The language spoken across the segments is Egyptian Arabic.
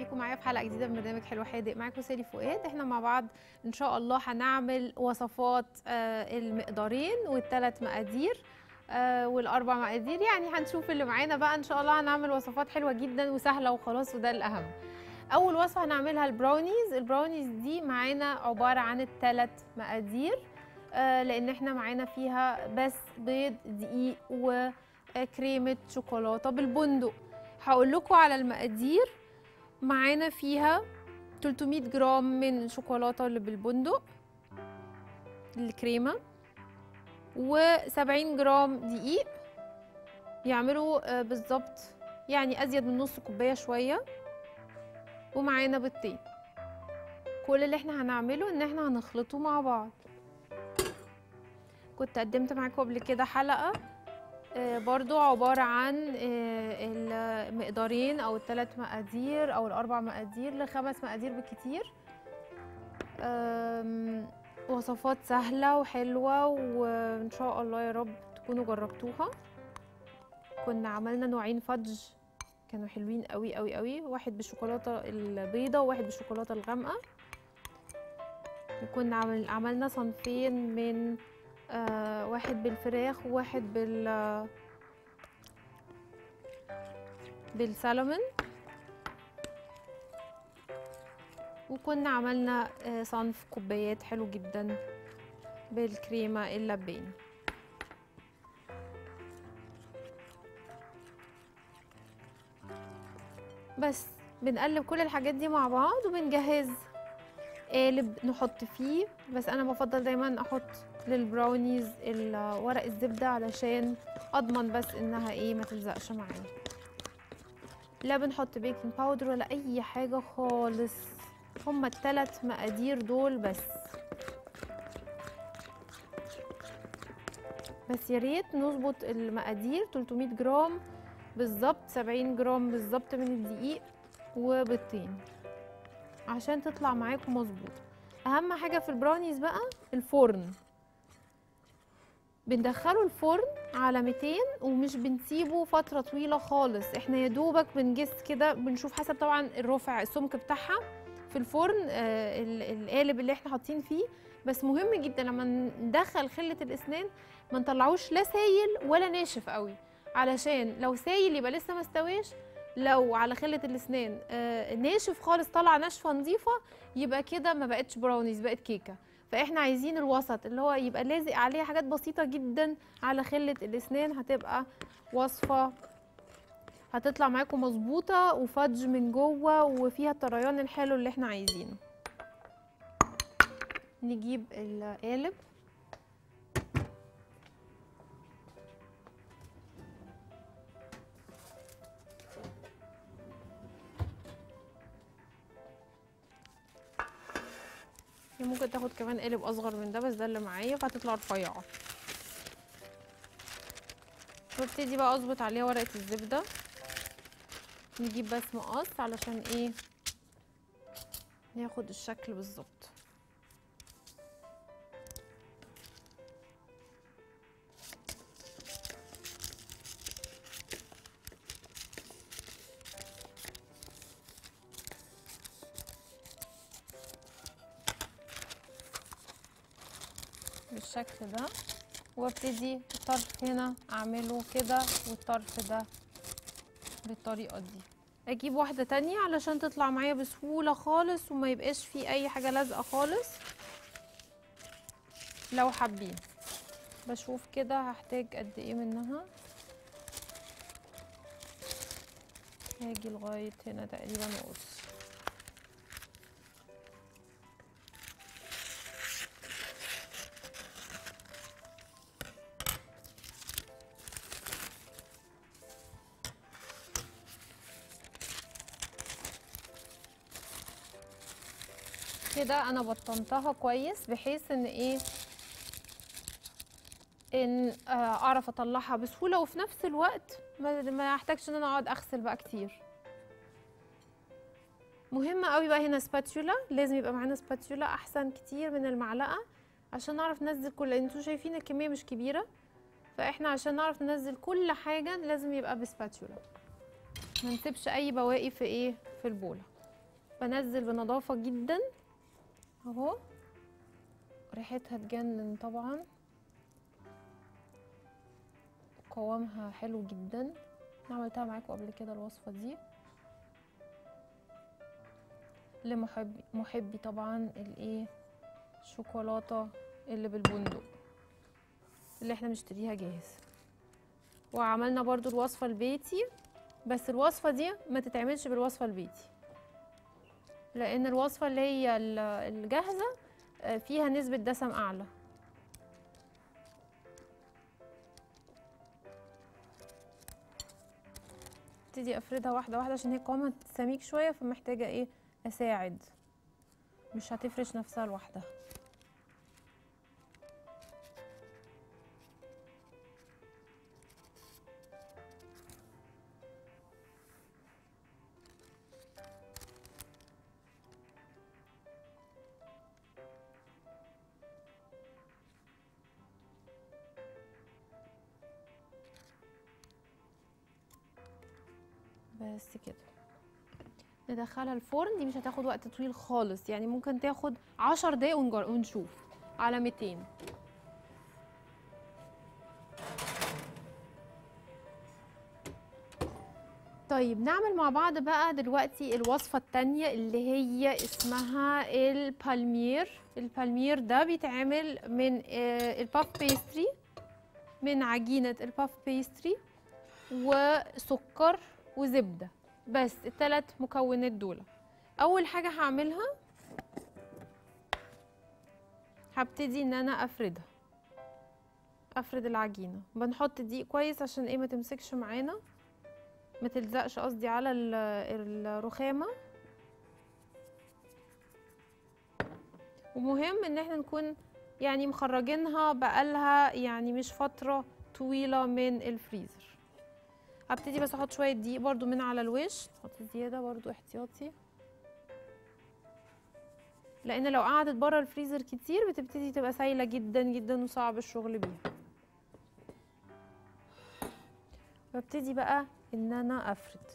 بيكم معايا في حلقه جديده من برنامج حلو حادق معاكم سالي فؤاد احنا مع بعض ان شاء الله هنعمل وصفات آه، المقدارين والثلاث مقادير آه، والاربع مقادير يعني هنشوف اللي معانا بقى ان شاء الله هنعمل وصفات حلوه جدا وسهله وخلاص وده الاهم اول وصفه هنعملها البراونيز البراونيز دي معانا عباره عن الثلاث مقادير آه، لان احنا معانا فيها بس بيض دقيق وكريمه شوكولاته بالبندق هقول لكم على المقادير معانا فيها 300 جرام من شوكولاته اللي بالبندق الكريمه و70 جرام دقيق يعملوا آه، بالظبط يعني ازيد من نص كوبايه شويه ومعانا بيضتين كل اللي احنا هنعمله ان احنا هنخلطه مع بعض كنت قدمت معاكم قبل كده حلقه آه، برضو عبارة عن آه، المقدارين أو الثلاث مقادير أو الأربع مقادير لخمس مقادير بالكتير آم، وصفات سهلة وحلوة وإن شاء الله يا رب تكونوا جربتوها كنا عملنا نوعين فudge كانوا حلوين قوي قوي قوي واحد بالشوكولاتة البيضة وواحد بالشوكولاتة الغامقة وكنا عمل عملنا صنفين من آه واحد بالفراخ وواحد بال بالسلمون وكنا عملنا آه صنف كوبايات حلو جدا بالكريمة اللباني بس بنقلب كل الحاجات دي مع بعض وبنجهز قالب نحط فيه بس انا بفضل دايما احط للبراونيز ال- ورق الزبده علشان اضمن بس انها ايه ما تلزقش معايا لا بنحط بيكنج باودر ولا اي حاجه خالص هما الثلاث مقادير دول بس بس يا ريت نظبط المقادير 300 جرام بالظبط 70 جرام بالظبط من الدقيق وبيضتين عشان تطلع معاكم مظبوطه اهم حاجه في البراونيز بقى الفرن بندخله الفرن على 200 ومش بنسيبه فتره طويله خالص احنا يا دوبك بنجس كده بنشوف حسب طبعا الرفع السمك بتاعها في الفرن آه ال- القالب اللي احنا حاطين فيه بس مهم جدا لما ندخل خله الاسنان ما نطلعوش لا سايل ولا ناشف قوي علشان لو سايل يبقى لسه ما استويش لو على خله الاسنان آه ناشف خالص طالعه ناشفه نظيفه يبقى كده ما بقتش براونيز بقت كيكه فاحنا عايزين الوسط اللي هو يبقى لازق عليه حاجات بسيطه جدا على خله الاسنان هتبقى وصفه هتطلع معاكم مظبوطه وفادج من جوه وفيها الطريان الحلو اللي احنا عايزينه نجيب القالب هي ممكن تاخد كمان قالب اصغر من ده بس ده اللي معايا فهتطلع رفيعه وابتدي بقى اظبط عليها ورقه الزبده نجيب بس مقص علشان ايه ناخد الشكل بالظبط بالشكل ده وابتدي الطرف هنا اعمله كده والطرف ده بالطريقه دي اجيب واحده تانية علشان تطلع معايا بسهوله خالص وما يبقاش فيه اي حاجه لازقه خالص لو حابين بشوف كده هحتاج قد ايه منها هاجي لغايه هنا تقريبا واقص كده انا بطنتها كويس بحيث ان ايه ان آه، اعرف اطلعها بسهوله وفي نفس الوقت ما ما احتاجش ان انا اقعد اغسل بقى كتير مهمه قوي بقى هنا سباتيولا لازم يبقى معانا سباتيولا احسن كتير من المعلقه عشان نعرف ننزل كل انتوا شايفين الكميه مش كبيره فاحنا عشان نعرف ننزل كل حاجه لازم يبقى بسباتيولا ما نسيبش اي بواقي في ايه في البوله بنزل بنظافة جدا اهو ريحتها تجنن طبعا قوامها حلو جدا انا عملتها معاكم قبل كده الوصفة دي لمحبي محبي طبعا الايه الشوكولاتة اللي بالبندق اللي احنا بنشتريها جاهز وعملنا برضو الوصفة البيتي بس الوصفة دي ما تتعملش بالوصفة البيتي لان الوصفة اللي هي ال- الجاهزة آه، فيها نسبة دسم اعلى ابتدي افردها واحدة واحدة عشان هي قوامها سميك شوية فمحتاجة ايه اساعد مش هتفرش نفسها لوحدها بس كده ندخلها الفرن دي مش هتاخد وقت طويل خالص يعني ممكن تاخد عشر دقايق ونجر- ونشوف على 200 طيب نعمل مع بعض بقى دلوقتي الوصفة التانية اللي هي اسمها البالمير البالمير ده بيتعمل من آه، الباف بيستري من عجينة الباف بيستري وسكر وزبدة بس الثلاث مكونات دول اول حاجة هعملها هبتدي ان انا افردها افرد العجينة بنحط دقيق كويس عشان ايه ما تمسكش معانا ما تلزقش قصدي على ال- الرخامة ومهم ان احنا نكون يعني مخرجينها بقالها يعني مش فترة طويلة من الفريزر هبتدي بس احط شويه دقيق برضو من على الوش احط زياده برضو احتياطي لان لو قعدت بره الفريزر كتير بتبتدي تبقى سايله جدا جدا وصعب الشغل بيها ببتدي بقى ان انا افرد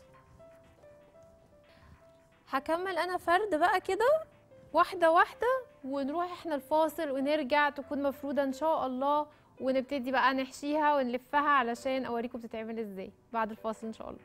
هكمل انا فرد بقى كده واحده واحده ونروح احنا الفاصل ونرجع تكون مفروده ان شاء الله ونبتدي بقى نحشيها ونلفها علشان اوريكم بتتعمل ازاي بعد الفاصل ان شاء الله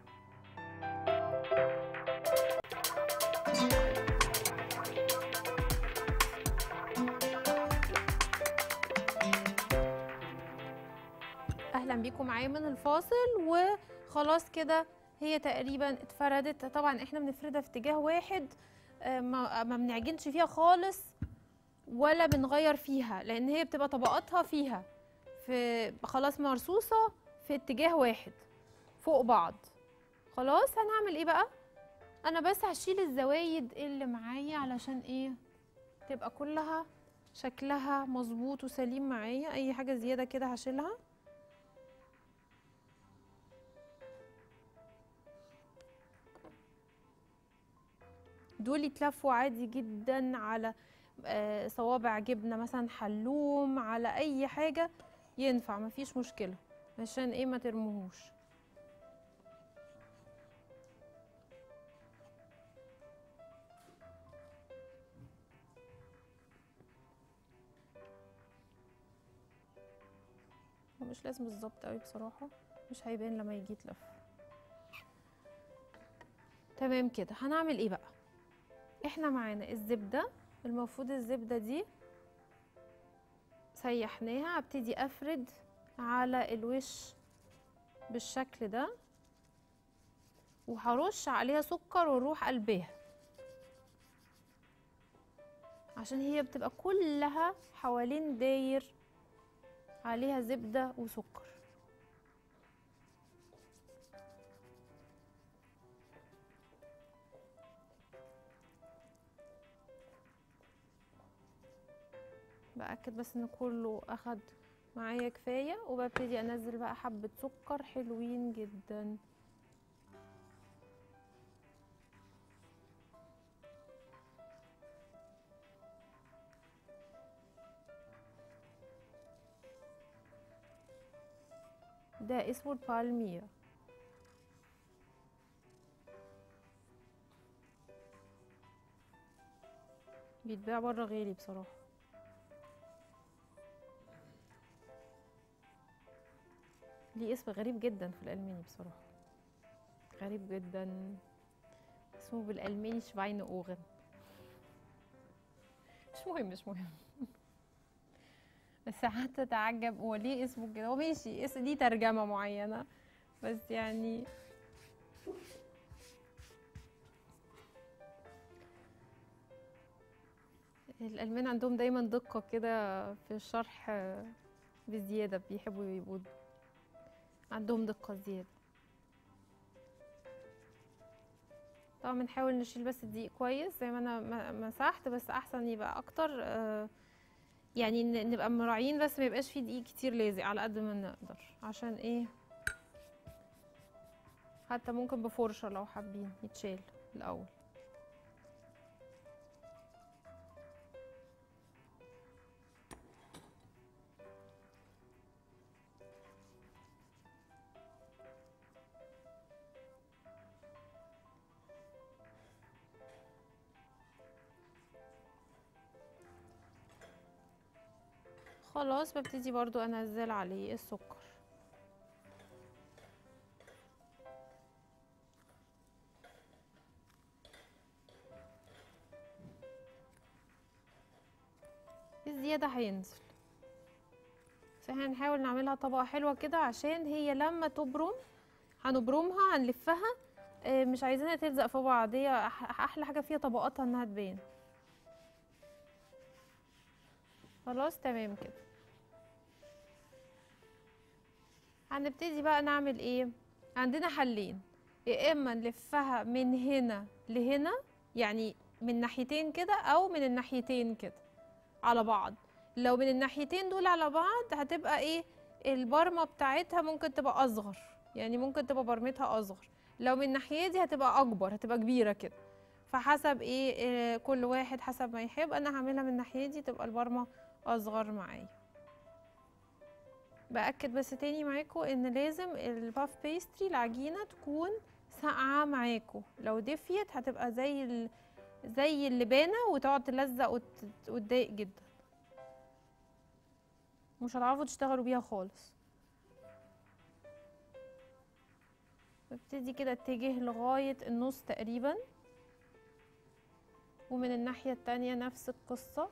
اهلا بيكم معايا من الفاصل وخلاص كده هي تقريبا اتفردت طبعا احنا بنفردها في اتجاه واحد آه، ما ما بنعجنش فيها خالص ولا بنغير فيها لان هي بتبقى طبقاتها فيها في خلاص مرصوصة في اتجاه واحد فوق بعض خلاص هنعمل ايه بقى انا بس هشيل الزوايد اللي معايا علشان ايه تبقى كلها شكلها مظبوط وسليم معايا اي حاجة زيادة كده هشيلها دول يتلفوا عادي جدا على آه، صوابع جبنة مثلا حلوم على اي حاجة ينفع مفيش مشكلة عشان ايه ما ترموهوش هو مش لازم بالظبط قوي بصراحة مش هيبان لما يجي يتلف تمام كده هنعمل ايه بقى احنا معانا الزبدة المفروض الزبدة دي سيحناها هبتدي افرد على الوش بالشكل ده وهرش عليها سكر واروح قلبها عشان هي بتبقى كلها حوالين داير عليها زبدة وسكر بأكد بس ان كله اخد معايا كفاية وببتدي انزل بقى حبة سكر حلوين جدا ده اسمه البالمير بيتباع بره غالي بصراحة ليه اسم غريب جدا في الألماني بصراحة غريب جدا اسمه بالألماني شفاين أوغن مش مهم مش مهم بس قعدت اتعجب هو ليه اسمه كده هو ماشي اس دي ترجمة معينة بس يعني الألمان عندهم دايما دقة كده في الشرح بزيادة بيحبوا يبقوا عندهم دقة زيادة طبعا بنحاول نشيل بس الدقيق كويس زي ما انا م- مسحت بس احسن يبقى اكتر آه، يعني ن- نبقى مراعيين بس ما يبقاش فيه دقيق كتير لازق على قد ما نقدر عشان ايه حتى ممكن بفرشة لو حابين يتشال الاول خلاص ببتدي برضو انزل عليه السكر الزيادة هينزل بس احنا هنحاول نعملها طبقة حلوة كده عشان هي لما تبرم هنبرمها هنلفها آه، مش عايزينها تلزق في بعض هي أح- احلى حاجة فيها طبقاتها انها تبان خلاص تمام كده هنبتدي بقى نعمل ايه عندنا حلين يا اما نلفها من هنا لهنا يعني من ناحيتين كده او من الناحيتين كده على بعض لو من الناحيتين دول على بعض هتبقى ايه البرمه بتاعتها ممكن تبقى اصغر يعني ممكن تبقى برمتها اصغر لو من الناحيه دي هتبقى اكبر هتبقى كبيره كده فحسب ايه, إيه كل واحد حسب ما يحب انا هعملها من الناحيه دي تبقى البرمه اصغر معايا باكد بس تاني معاكم ان لازم الباف بيستري العجينه تكون ساقعه معاكم لو دفيت هتبقى زي ال... زي اللبانه وتقعد تلزق وت... وتضايق جدا مش هتعرفوا تشتغلوا بيها خالص ببتدي كده اتجه لغايه النص تقريبا ومن الناحيه التانية نفس القصه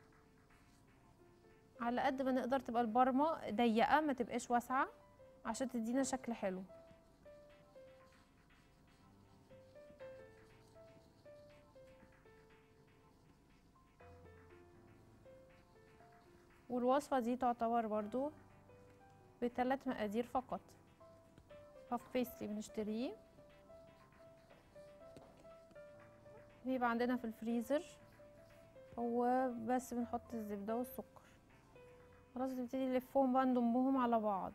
على قد ما نقدر تبقى البرمة ضيقة ما تبقاش واسعة عشان تدينا شكل حلو والوصفة دي تعتبر برضو بثلاث مقادير فقط باف بيستري بنشتريه بيبقى عندنا في الفريزر هو بس بنحط الزبدة والسكر خلاص نبتدي نلفهم بقى نضمهم على بعض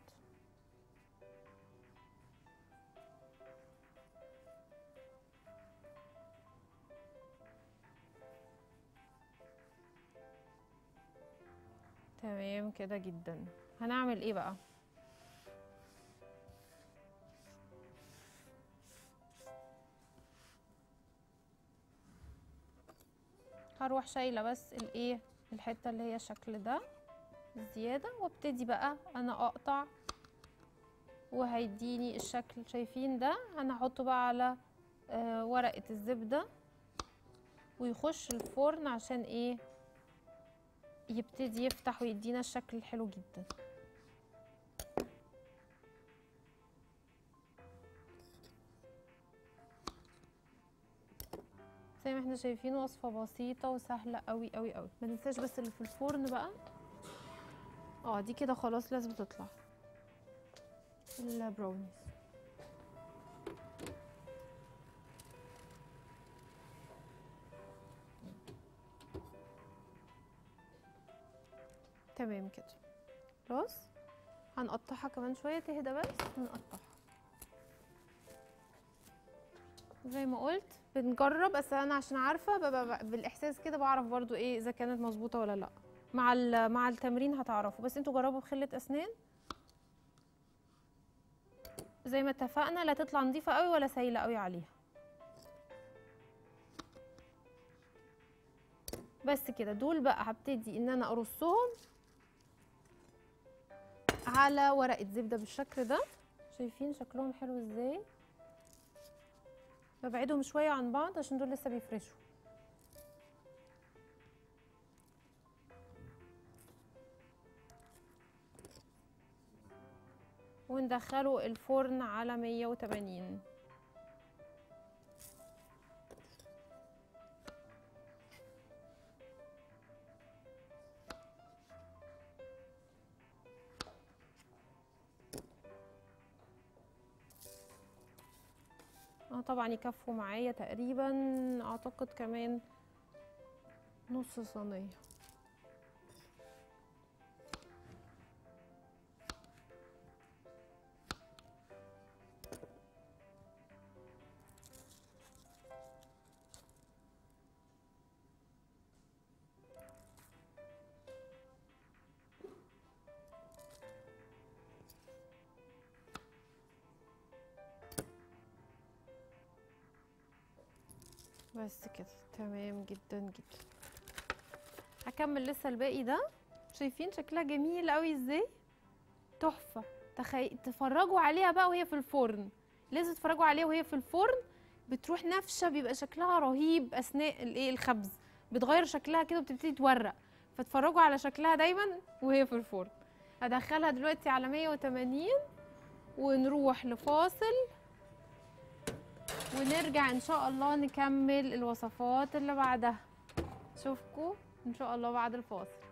تمام كده جدا هنعمل ايه بقى هروح شايله بس الايه الحته اللي هي الشكل ده الزياده وابتدي بقى انا اقطع وهيديني الشكل شايفين ده انا هحطه بقى على آه ورقه الزبده ويخش الفرن عشان ايه يبتدي يفتح ويدينا الشكل الحلو جدا زي ما احنا شايفين وصفة بسيطة وسهلة قوي قوي قوي ما ننساش بس اللي في الفرن بقى اه دي كده خلاص لازم تطلع البراونيز تمام كده خلاص هنقطعها كمان شوية تهدى بس ونقطعها زي ما قلت بنجرب بس انا عشان عارفه ببقى ببقى بالاحساس كده بعرف برضو ايه اذا كانت مظبوطه ولا لا مع مع التمرين هتعرفوا بس انتوا جربوا بخله اسنان زي ما اتفقنا لا تطلع نظيفه قوي ولا سايله قوي عليها بس كده دول بقى هبتدي ان انا ارصهم على ورقه زبده بالشكل ده شايفين شكلهم حلو ازاي ببعدهم شويه عن بعض عشان دول لسه بيفرشوا وندخله الفرن على 180 اه طبعا يكفوا معايا تقريبا اعتقد كمان نص صينيه بس كده تمام جدا جدا هكمل لسه الباقي ده شايفين شكلها جميل قوي ازاي تحفه تخي... تفرجوا عليها بقى وهي في الفرن لازم تتفرجوا عليها وهي في الفرن بتروح نافشه بيبقى شكلها رهيب اثناء الايه الخبز بتغير شكلها كده وبتبتدي تورق فاتفرجوا على شكلها دايما وهي في الفرن هدخلها دلوقتي على 180 ونروح لفاصل ونرجع ان شاء الله نكمل الوصفات اللي بعدها اشوفكم ان شاء الله بعد الفاصل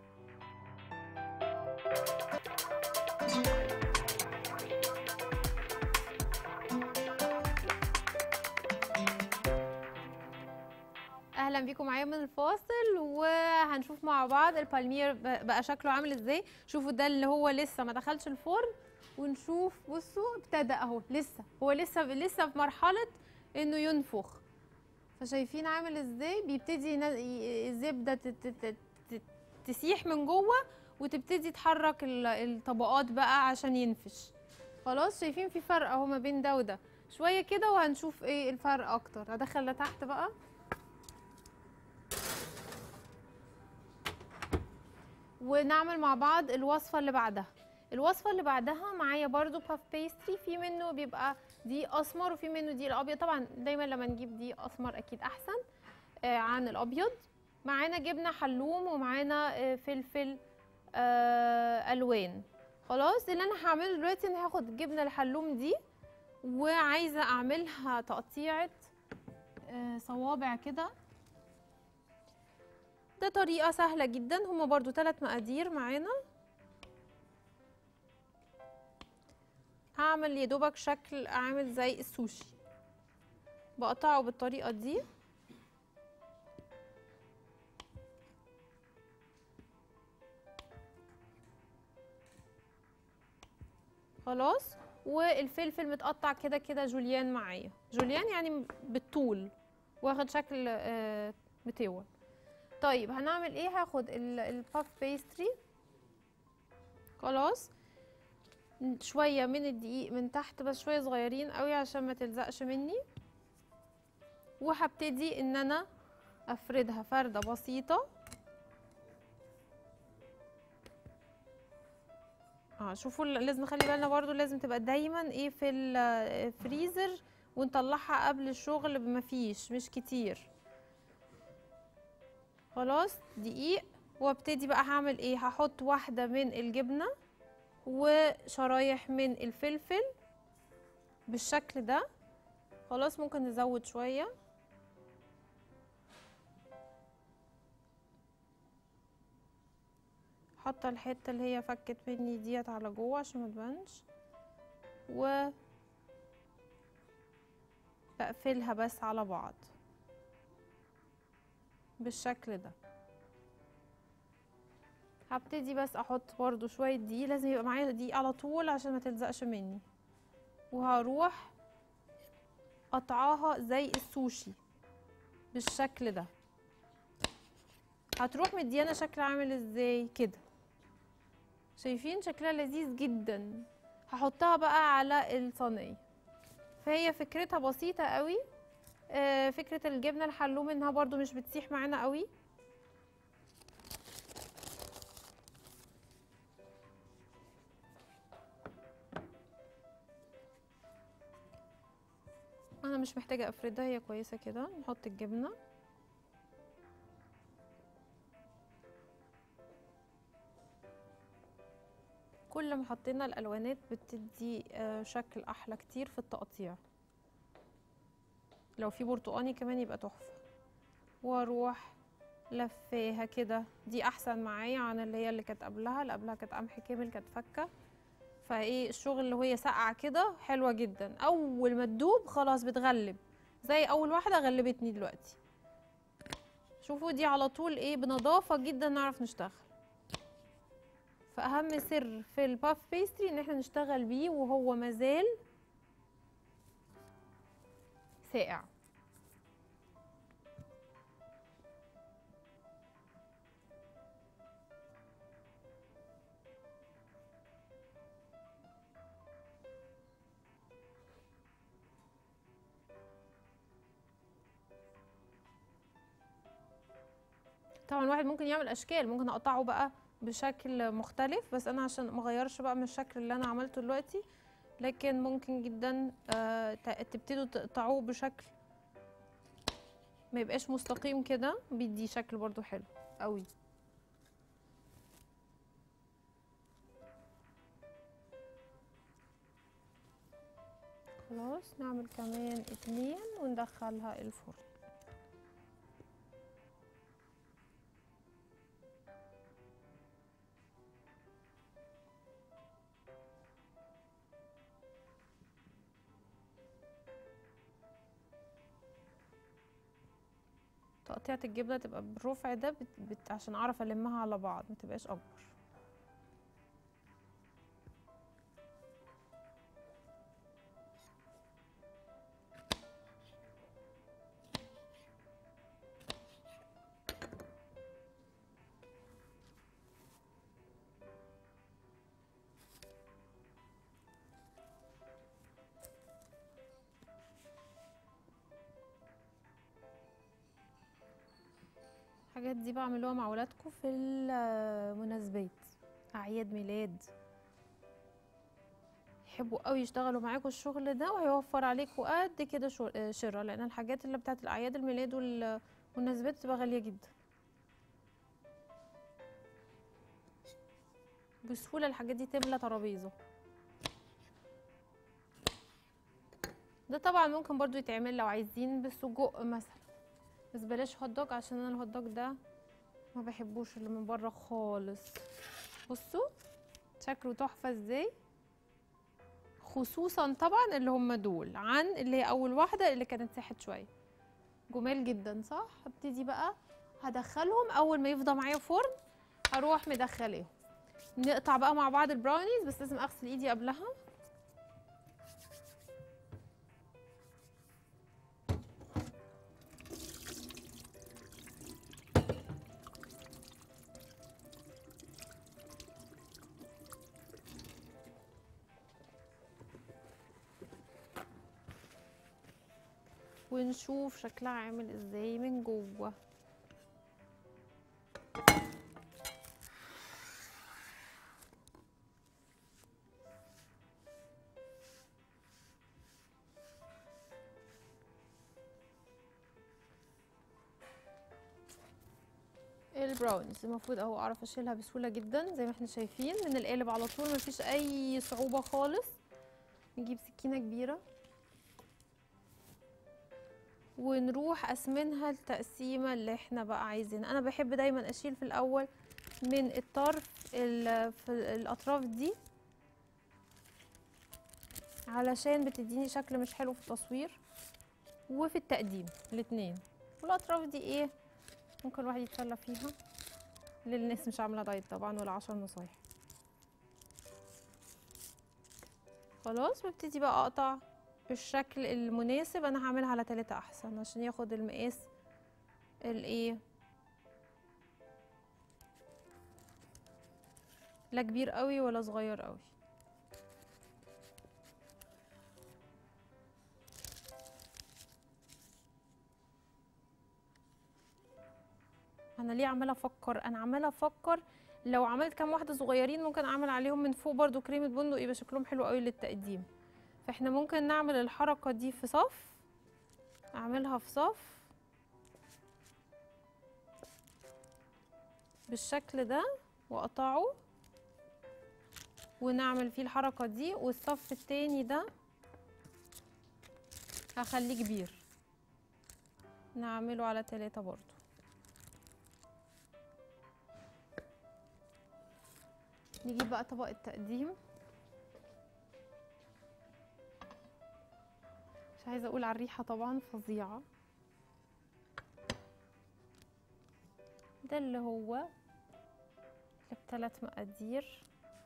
اهلا بيكم معايا من الفاصل وهنشوف مع بعض البالمير ب- بقى شكله عامل ازاي شوفوا ده اللي هو لسه ما دخلش الفرن ونشوف بصوا ابتدى اهو لسه هو لسه لسه في مرحله انه ينفخ فشايفين عامل ازاي بيبتدي ينا- ي- الزبده تت- تت- تت- تسيح من جوه وتبتدي تحرك ال- الطبقات بقى عشان ينفش خلاص شايفين في فرق اهو ما بين ده وده شويه كده وهنشوف ايه الفرق اكتر هدخل ده تحت بقى ونعمل مع بعض الوصفه اللي بعدها الوصفه اللي بعدها معايا برضو باف بيستري في منه بيبقى دقيق اسمر وفي منه دقيق الابيض طبعا دايما لما نجيب دقيق اسمر اكيد احسن آه عن الابيض معانا جبنه حلوم ومعانا آه فلفل آه الوان خلاص اللي انا هعمله دلوقتي ان هاخد الجبنه الحلوم دي وعايزه اعملها تقطيعه آه صوابع كده ده طريقه سهله جدا هما برضو ثلاث مقادير معانا هعمل يا دوبك شكل عامل زي السوشي بقطعه بالطريقه دي خلاص والفلفل متقطع كده كده جوليان معايا جوليان يعني بالطول واخد شكل آه، متول طيب هنعمل ايه هاخد ال- الباف بيستري خلاص شويه من الدقيق من تحت بس شويه صغيرين قوي عشان ما تلزقش مني وهبتدي ان انا افردها فرده بسيطه اه شوفوا ال- لازم نخلي بالنا برضو لازم تبقى دايما ايه في الفريزر ونطلعها قبل الشغل بما فيش مش كتير خلاص دقيق وابتدي بقى هعمل ايه هحط واحده من الجبنه وشرايح من الفلفل بالشكل ده خلاص ممكن نزود شويه حاطه الحته اللي هي فكت مني ديت على جوه عشان ما تبانش و بقفلها بس على بعض بالشكل ده هبتدي بس احط برضو شويه دقيق لازم يبقى معايا دقيق على طول عشان ما تلزقش مني وهروح قطعاها زي السوشي بالشكل ده هتروح مديانا شكل عامل ازاي كده شايفين شكلها لذيذ جدا هحطها بقى على الصينيه فهي فكرتها بسيطه قوي آه، فكره الجبنه الحلوم انها برضو مش بتسيح معانا قوي مش محتاجه افردها هي كويسه كده نحط الجبنه كل ما حطينا الالوانات بتدي آه، شكل احلى كتير في التقطيع لو في برتقاني كمان يبقى تحفه واروح لفاها كده دي احسن معايا عن اللي هي اللي كانت قبلها اللي قبلها كانت قمح كامل كانت فكه فايه الشغل اللي هي ساقعه كده حلوه جدا اول ما تدوب خلاص بتغلب زي اول واحده غلبتني دلوقتي شوفوا دي على طول ايه بنظافه جدا نعرف نشتغل فاهم سر في الباف بيستري ان احنا نشتغل بيه وهو مازال ساقع طبعا الواحد ممكن يعمل اشكال ممكن اقطعه بقى بشكل مختلف بس انا عشان ما اغيرش بقى من الشكل اللي انا عملته دلوقتي لكن ممكن جدا آه، ت- تبتدوا تقطعوه بشكل ما يبقاش مستقيم كده بيدي شكل برضو حلو قوي خلاص نعمل كمان اتنين وندخلها الفرن تقطيعة الجبنة تبقى بالرفع ده بت... بت... عشان اعرف المها على بعض ما تبقاش اكبر الحاجات دي بعملوها مع ولادكم في المناسبات اعياد ميلاد يحبوا قوي يشتغلوا معاكم الشغل ده وهيوفر عليكم قد كده شو- آه، شراء لان الحاجات اللي بتاعت الاعياد الميلاد والمناسبات بتبقى غاليه جدا بسهوله الحاجات دي تملى ترابيزه ده طبعا ممكن برضو يتعمل لو عايزين بالسجق مثلا بس بلاش هوت دوج عشان انا الهوت دوج ده ما بحبوش اللي من بره خالص بصوا شكله تحفه ازاي خصوصا طبعا اللي هم دول عن اللي هي اول واحده اللي كانت ساحت شويه جمال جدا صح هبتدي بقى هدخلهم اول ما يفضى معايا فرن هروح مدخلاهم نقطع بقى مع بعض البراونيز بس لازم اغسل ايدي قبلها ونشوف شكلها عامل ازاي من جوه البراونيز المفروض اهو اعرف اشيلها بسهوله جدا زي ما احنا شايفين من القالب على طول مفيش اي صعوبه خالص نجيب سكينه كبيره ونروح اسمنها التقسيمه اللي احنا بقى عايزينها انا بحب دايما اشيل في الاول من الطرف ال- في الاطراف دي علشان بتديني شكل مش حلو في التصوير وفي التقديم الاتنين والاطراف دي ايه ممكن الواحد يتسلى فيها للناس مش عامله دايت طبعا ولا عشر نصايح خلاص ببتدي بقى اقطع بالشكل المناسب انا هعملها على تلاتة احسن عشان ياخد المقاس الايه لا كبير قوي ولا صغير قوي انا ليه عماله افكر انا عماله افكر لو عملت كام واحده صغيرين ممكن اعمل عليهم من فوق برضو كريمه بندق يبقى شكلهم حلو قوي للتقديم فاحنا ممكن نعمل الحركه دي في صف اعملها في صف بالشكل ده واقطعه ونعمل فيه الحركة دي والصف التاني ده هخليه كبير نعمله على تلاتة برضو نجيب بقى طبق التقديم مش عايزة اقول على الريحة طبعا فظيعة ده اللي هو اللي بثلاث مقادير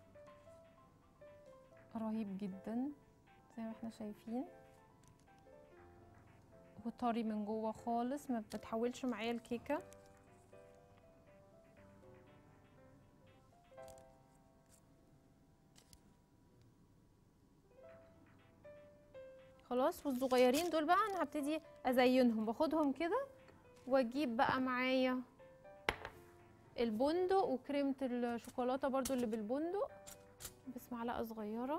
رهيب جدا زي ما احنا شايفين وطري من جوه خالص ما بتحولش معايا الكيكه خلاص والصغيرين دول بقى انا هبتدي ازينهم باخدهم كده واجيب بقى معايا البندق وكريمه الشوكولاته برضو اللي بالبندق بس معلقه صغيره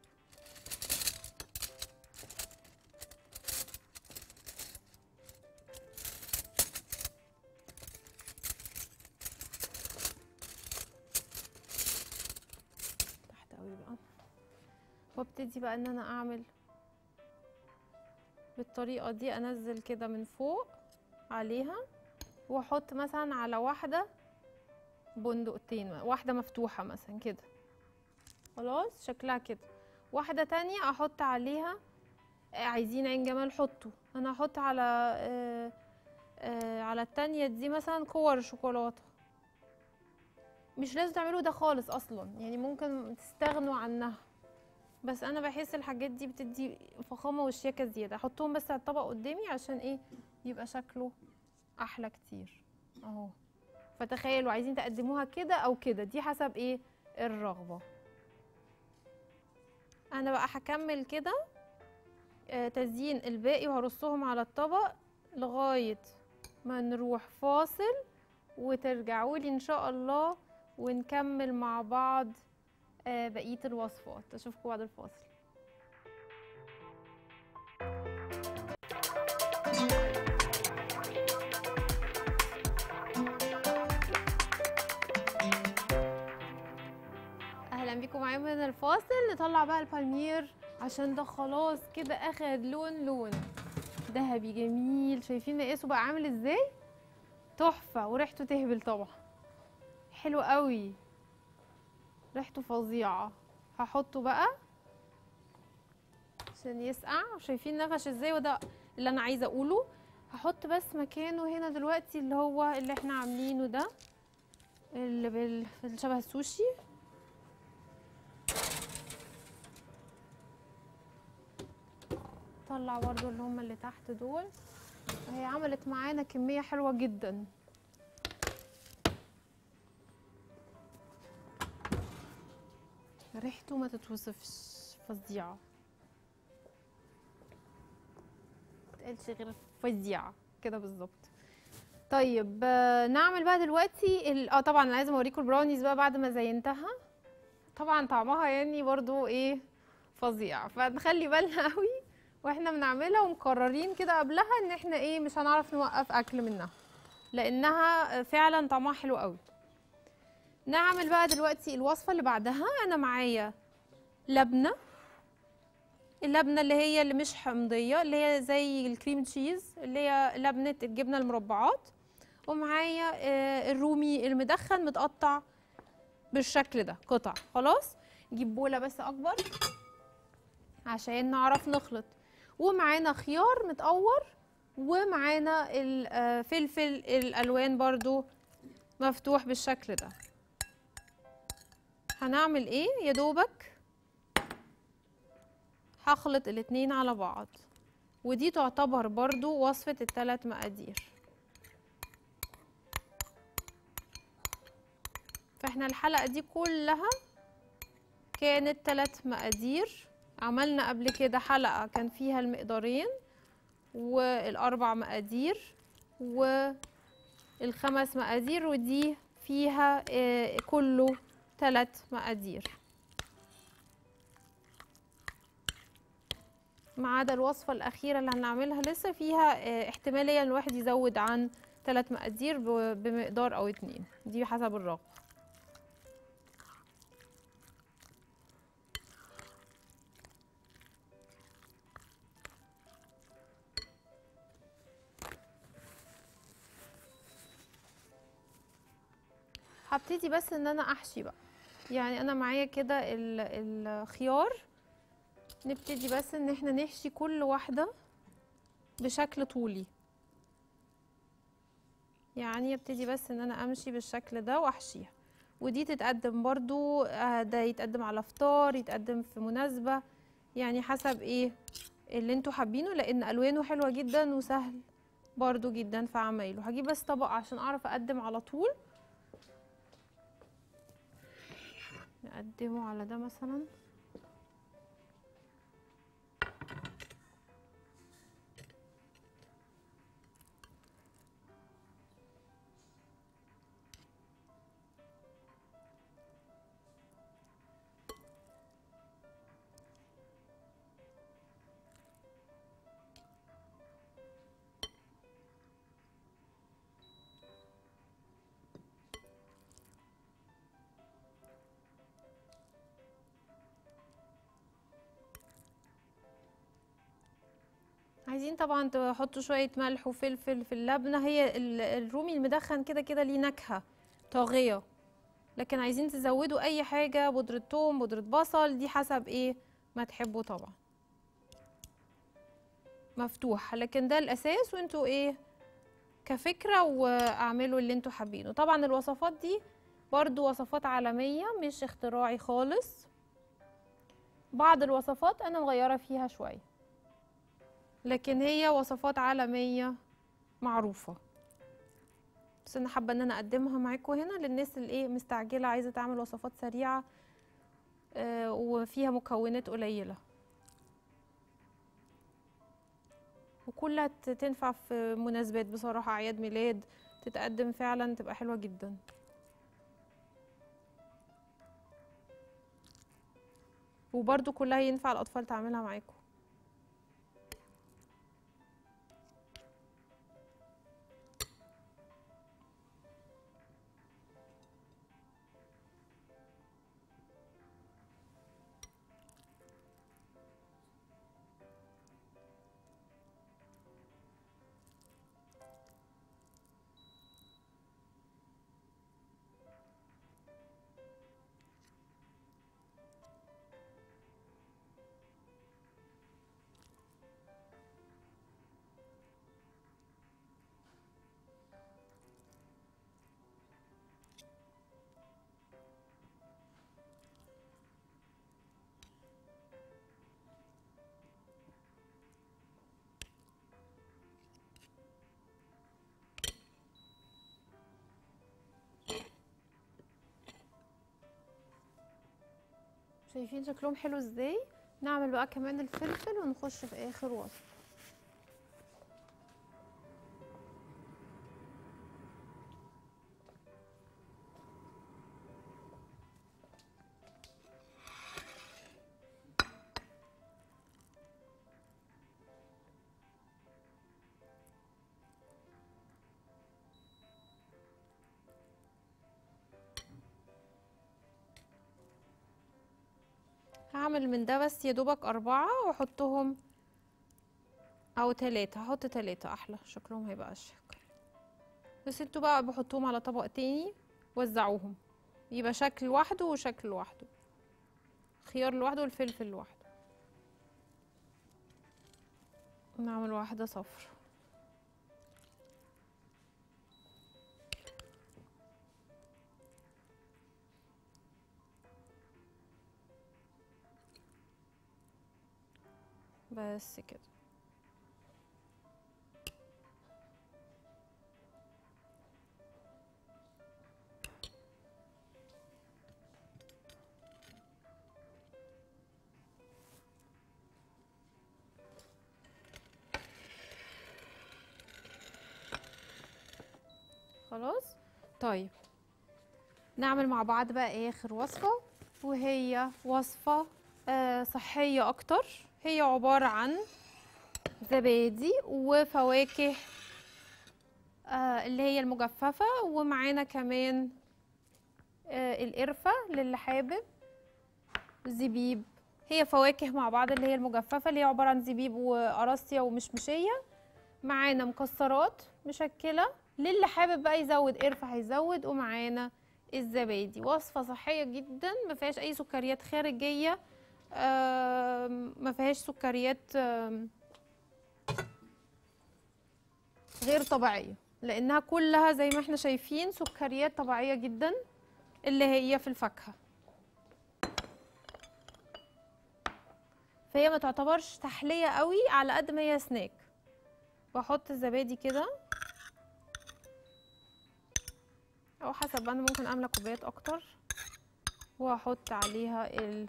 تحت قوي بقى وابتدي بقى ان انا اعمل بالطريقه دي انزل كده من فوق عليها واحط مثلا على واحده بندقتين واحده مفتوحه مثلا كده خلاص شكلها كده واحده تانية احط عليها آه، عايزين عين جمال حطوا انا هحط على آه آه على التانية دي مثلا كور شوكولاته مش لازم تعملوا ده خالص اصلا يعني ممكن تستغنوا عنها بس انا بحس الحاجات دي بتدي فخامه وشياكه زياده احطهم بس على الطبق قدامي عشان ايه يبقى شكله احلى كتير اهو فتخيلوا عايزين تقدموها كده او كده دي حسب ايه الرغبه انا بقى هكمل كده آه، تزيين الباقي وهرصهم على الطبق لغايه ما نروح فاصل وترجعوا لي ان شاء الله ونكمل مع بعض آه، بقيه الوصفات اشوفكم بعد الفاصل اهلا بيكم معايا من الفاصل نطلع بقى البالمير عشان ده خلاص كده اخد لون لون ذهبي جميل شايفين مقاسه بقى عامل ازاي تحفه وريحته تهبل طبعا حلو قوي ريحته فظيعه هحطه بقى عشان يسقع شايفين نفش ازاي وده اللي انا عايزه اقوله هحط بس مكانه هنا دلوقتي اللي هو اللي احنا عاملينه ده اللي بال... اللي شبه السوشي طلع برضو اللي هم اللي تحت دول هي عملت معانا كمية حلوة جدا ريحته ما تتوصفش فظيعة متقالش غير فظيعة كده بالظبط طيب آه، نعمل بقى دلوقتي ال- اه طبعا انا لازم اوريكم البراونيز بقى بعد ما زينتها طبعا طعمها يعني برضو ايه فظيع فنخلي بالنا قوي واحنا بنعملها ومقررين كده قبلها ان احنا ايه مش هنعرف نوقف اكل منها لانها فعلا طعمها حلو قوي نعمل بقى دلوقتي الوصفه اللي بعدها انا معايا لبنه اللبنه اللي هي اللي مش حمضيه اللي هي زي الكريم تشيز اللي هي لبنه الجبنه المربعات ومعايا آه، الرومي المدخن متقطع بالشكل ده قطع خلاص نجيب بوله بس اكبر عشان نعرف نخلط ومعانا خيار متقور ومعانا الفلفل الالوان برضو مفتوح بالشكل ده هنعمل ايه يا دوبك هخلط الاتنين على بعض ودي تعتبر برضو وصفة التلات مقادير فاحنا الحلقة دي كلها كانت تلات مقادير عملنا قبل كده حلقة كان فيها المقدارين والأربع مقادير والخمس مقادير ودي فيها آه، كله تلات مقادير ما عدا الوصفة الأخيرة اللي هنعملها لسه فيها آه، احتمالية إن الواحد يزود عن ثلاث مقادير ب- بمقدار أو اتنين دي حسب الرغبة هبتدي بس ان انا احشي بقى يعني انا معايا كده ال- الخيار نبتدي بس ان احنا نحشي كل واحدة بشكل طولي يعني ابتدي بس ان انا امشي بالشكل ده واحشيها ودي تتقدم برضو آه، ده يتقدم على فطار يتقدم في مناسبة يعني حسب ايه اللي انتوا حابينه لان الوانه حلوة جدا وسهل برضو جدا في عمايله هجيب بس طبق عشان اعرف اقدم على طول نقدمه على ده مثلا عايزين طبعا تحطوا شوية ملح وفلفل في اللبنة هي ال- الرومي المدخن كده كده ليه نكهة طاغية لكن عايزين تزودوا اي حاجة بودرة ثوم بودرة بصل دي حسب ايه ما تحبوا طبعا مفتوح لكن ده الاساس وانتوا ايه كفكرة واعملوا اللي انتوا حابينه طبعا الوصفات دي برضو وصفات عالمية مش اختراعي خالص بعض الوصفات انا مغيرة فيها شوية لكن هي وصفات عالمية معروفة بس انا حابة ان انا اقدمها معاكم هنا للناس اللي ايه مستعجلة عايزة تعمل وصفات سريعة آه، وفيها مكونات قليلة وكلها ت- تنفع في مناسبات بصراحة أعياد ميلاد تتقدم فعلا تبقى حلوة جدا وبرضو كلها ينفع الأطفال تعملها معاكم شايفين شكلهم حلو ازاي نعمل بقى كمان الفلفل ونخش في اخر وصفة هعمل من ده بس يا دوبك أربعة وأحطهم أو تلاتة هحط تلاتة أحلى شكلهم هيبقى أشيك بس انتوا بقى بحطهم على طبق تاني وزعوهم يبقى شكل لوحده وشكل لوحده خيار لوحده والفلفل لوحده نعمل واحدة صفر بس كده خلاص طيب نعمل مع بعض بقى اخر وصفة وهي وصفة آه صحية اكتر هي عبارة عن زبادي وفواكه آه اللي هي المجففة ومعانا كمان آه القرفة للي حابب زبيب هي فواكه مع بعض اللي هي المجففة اللي هي عبارة عن زبيب وقراصية ومشمشية معانا مكسرات مشكلة للي حابب بقى يزود قرفة هيزود ومعانا الزبادي وصفة صحية جدا ما فيهاش أي سكريات خارجية آم، ما فيهاش سكريات آم، غير طبيعية لأنها كلها زي ما احنا شايفين سكريات طبيعية جدا اللي هي في الفاكهة فهي ما تعتبرش تحلية قوي على قد ما هي سناك بحط الزبادي كده او حسب انا ممكن اعمل كوبايات اكتر واحط عليها ال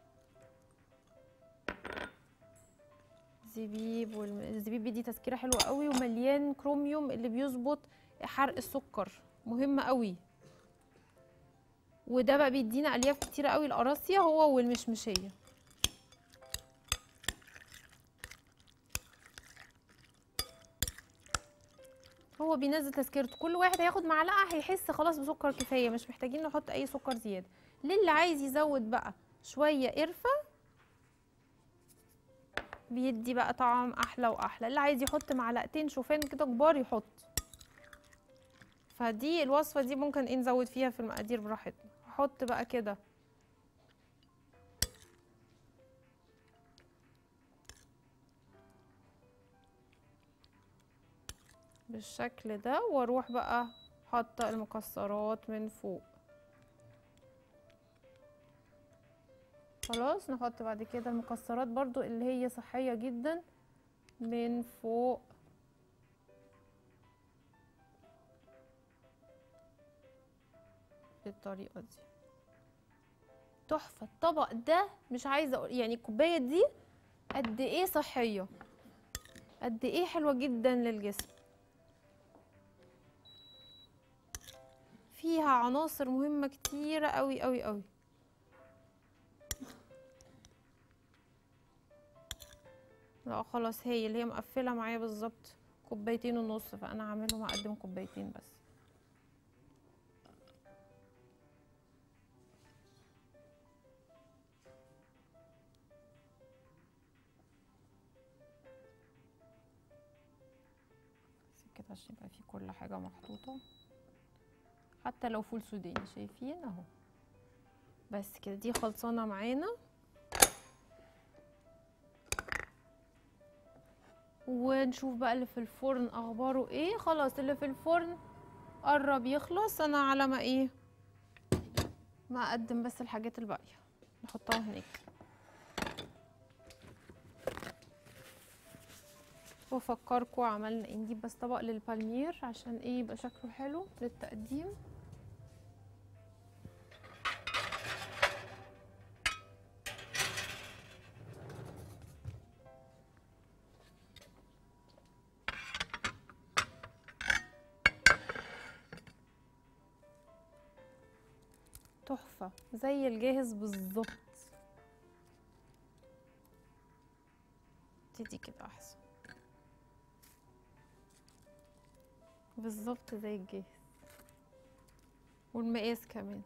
زبيب والم... الزبيب بيدي تسكيره حلوه قوي ومليان كروميوم اللي بيظبط حرق السكر مهم قوي وده بقى بيدينا الياف كتيره قوي القراصيه هو والمشمشيه هو بينزل تسكيرته كل واحد هياخد معلقه هيحس خلاص بسكر كفايه مش محتاجين نحط اي سكر زياده للي عايز يزود بقى شويه قرفه بيدي بقى طعم احلى واحلى اللي عايز يحط معلقتين شوفان كده كبار يحط فدي الوصفه دي ممكن ايه نزود فيها في المقادير براحتنا احط بقى كده بالشكل ده واروح بقى حاطه المكسرات من فوق خلاص نحط بعد كده المكسرات برضو اللي هي صحية جدا من فوق بالطريقة دي تحفة الطبق ده مش عايزة اقول يعني الكوباية دي قد ايه صحية قد ايه حلوة جدا للجسم فيها عناصر مهمة كتيرة قوي قوي قوي لا خلاص هي اللي هي مقفلة معايا بالظبط كوبايتين ونص فانا هعملهم هقدم كوبايتين بس بس كده عشان يبقى في كل حاجة محطوطة حتى لو فول سوداني شايفين اهو بس كده دي خلصانة معانا ونشوف بقى اللي في الفرن اخباره ايه خلاص اللي في الفرن قرب يخلص انا على ما ايه ما اقدم بس الحاجات الباقيه نحطها هناك وافكركم عملنا ايه نجيب بس طبق للبالمير عشان ايه يبقى شكله حلو للتقديم تحفة زي الجاهز بالظبط تدي كده احسن بالظبط زي الجاهز والمقاس كمان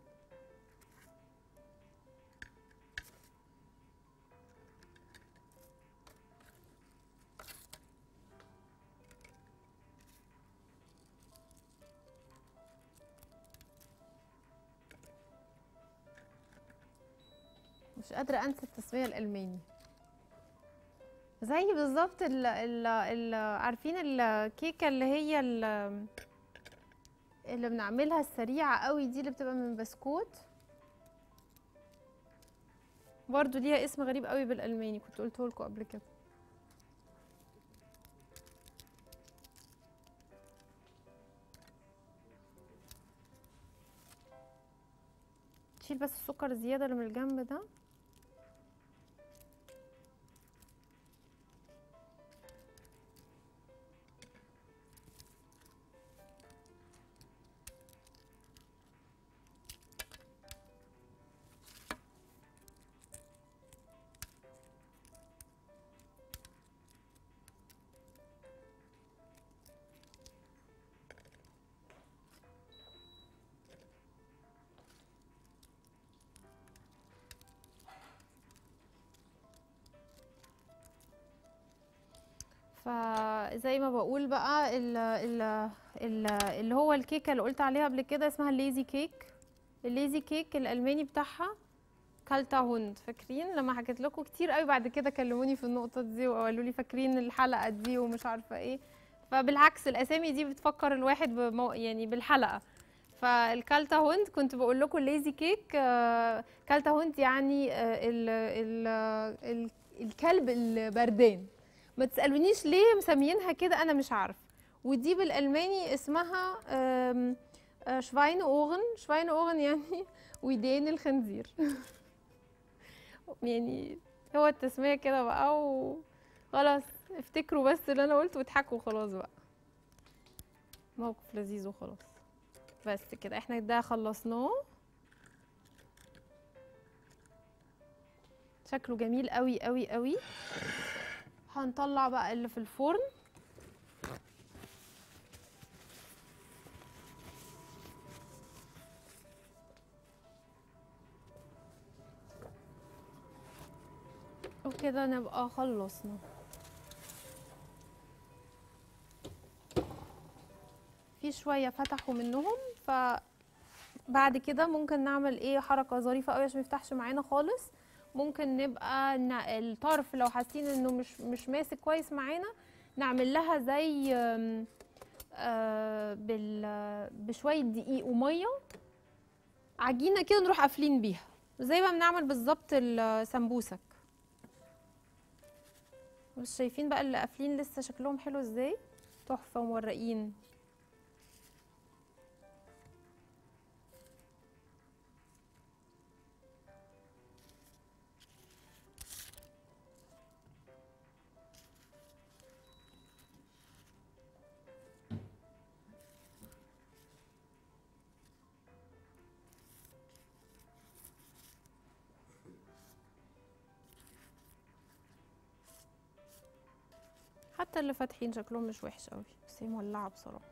مش قادرة أنسى التسمية الألماني زي بالظبط ال ال ال عارفين الكيكة اللي هي ال- اللي بنعملها السريعة قوي دي اللي بتبقى من بسكوت برضو ليها اسم غريب قوي بالألماني كنت قلته لكم قبل كده تشيل بس السكر الزيادة اللي من الجنب ده فزي ما بقول بقى ال ال ال اللي هو الكيكه اللي قلت عليها قبل كده اسمها الليزي كيك الليزي كيك الالماني بتاعها كالتا هوند فاكرين لما حكيت لكم كتير قوي بعد كده كلموني في النقطه دي وقالوا لي فاكرين الحلقه دي ومش عارفه ايه فبالعكس الاسامي دي بتفكر الواحد بمو يعني بالحلقه فالكالتا هوند كنت بقول لكم الليزي كيك آه، كالتا هوند يعني آه، ال ال ال الكلب البردان ما تسالونيش ليه مسميينها كده انا مش عارفه ودي بالالماني اسمها آم، آه، شفاين اوغن شفاين اوغن يعني ودان الخنزير يعني هو التسميه كده بقى وخلاص افتكروا بس اللي انا قلته واضحكوا خلاص بقى موقف لذيذ وخلاص بس كده احنا ده خلصناه شكله جميل قوي قوي قوي هنطلع بقى اللي في الفرن وكده نبقى خلصنا في شويه فتحوا منهم فبعد كده ممكن نعمل ايه حركه ظريفه قوي عشان ما يفتحش معانا خالص ممكن نبقى ن- الطرف لو حاسين انه مش مش ماسك كويس معانا نعمل لها زي آم، آه، بال بشويه دقيق وميه عجينه كده نروح قافلين بيها زي ما بنعمل بالظبط السمبوسك مش شايفين بقى اللي قافلين لسه شكلهم حلو ازاي تحفه ومورقين حتى اللي فاتحين شكلهم مش وحش قوي بس هي مولعه بصراحه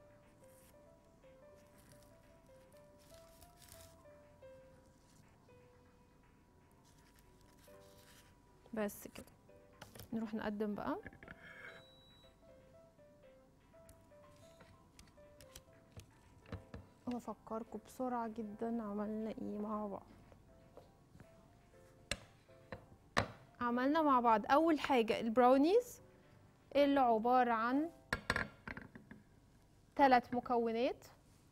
بس كده نروح نقدم بقى وافكركم بسرعه جدا عملنا ايه مع بعض عملنا مع بعض اول حاجه البراونيز اللي عبارة عن ثلاث مكونات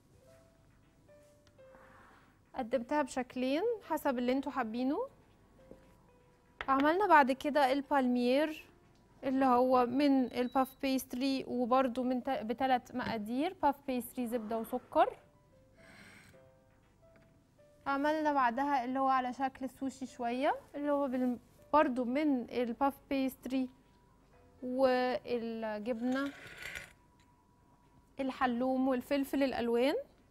قدمتها بشكلين حسب اللي انتوا حابينه عملنا بعد كده البالمير اللي هو من الباف بيستري وبرده من ت- بثلاث مقادير باف بيستري زبدة وسكر عملنا بعدها اللي هو على شكل السوشي شوية اللي هو بال- برضو من الباف بيستري والجبنة الحلوم والفلفل الألوان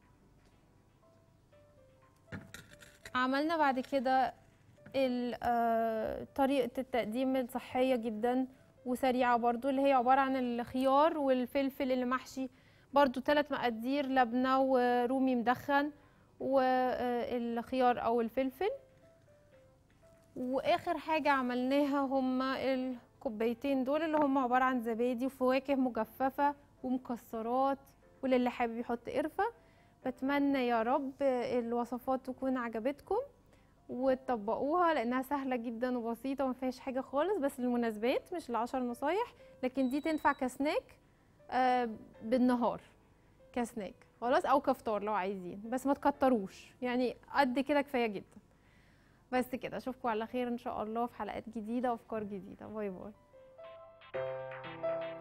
عملنا بعد كده ال- آه، طريقة التقديم الصحية جدا وسريعة برضو اللي هي عبارة عن الخيار والفلفل اللي محشي برضو ثلاث مقادير لبنة ورومي مدخن والخيار أو الفلفل واخر حاجه عملناها هما الكوبايتين دول اللي هما عباره عن زبادي وفواكه مجففه ومكسرات وللي حابب يحط قرفه بتمنى يا رب الوصفات تكون عجبتكم وتطبقوها لانها سهله جدا وبسيطه وما فيهاش حاجه خالص بس للمناسبات مش العشر نصايح لكن دي تنفع كسناك آه، بالنهار كسناك خلاص او كفطار لو عايزين بس ما تكتروش يعني قد كده كفايه جدا بس كده اشوفكم على خير ان شاء الله في حلقات جديده وافكار جديده باي باي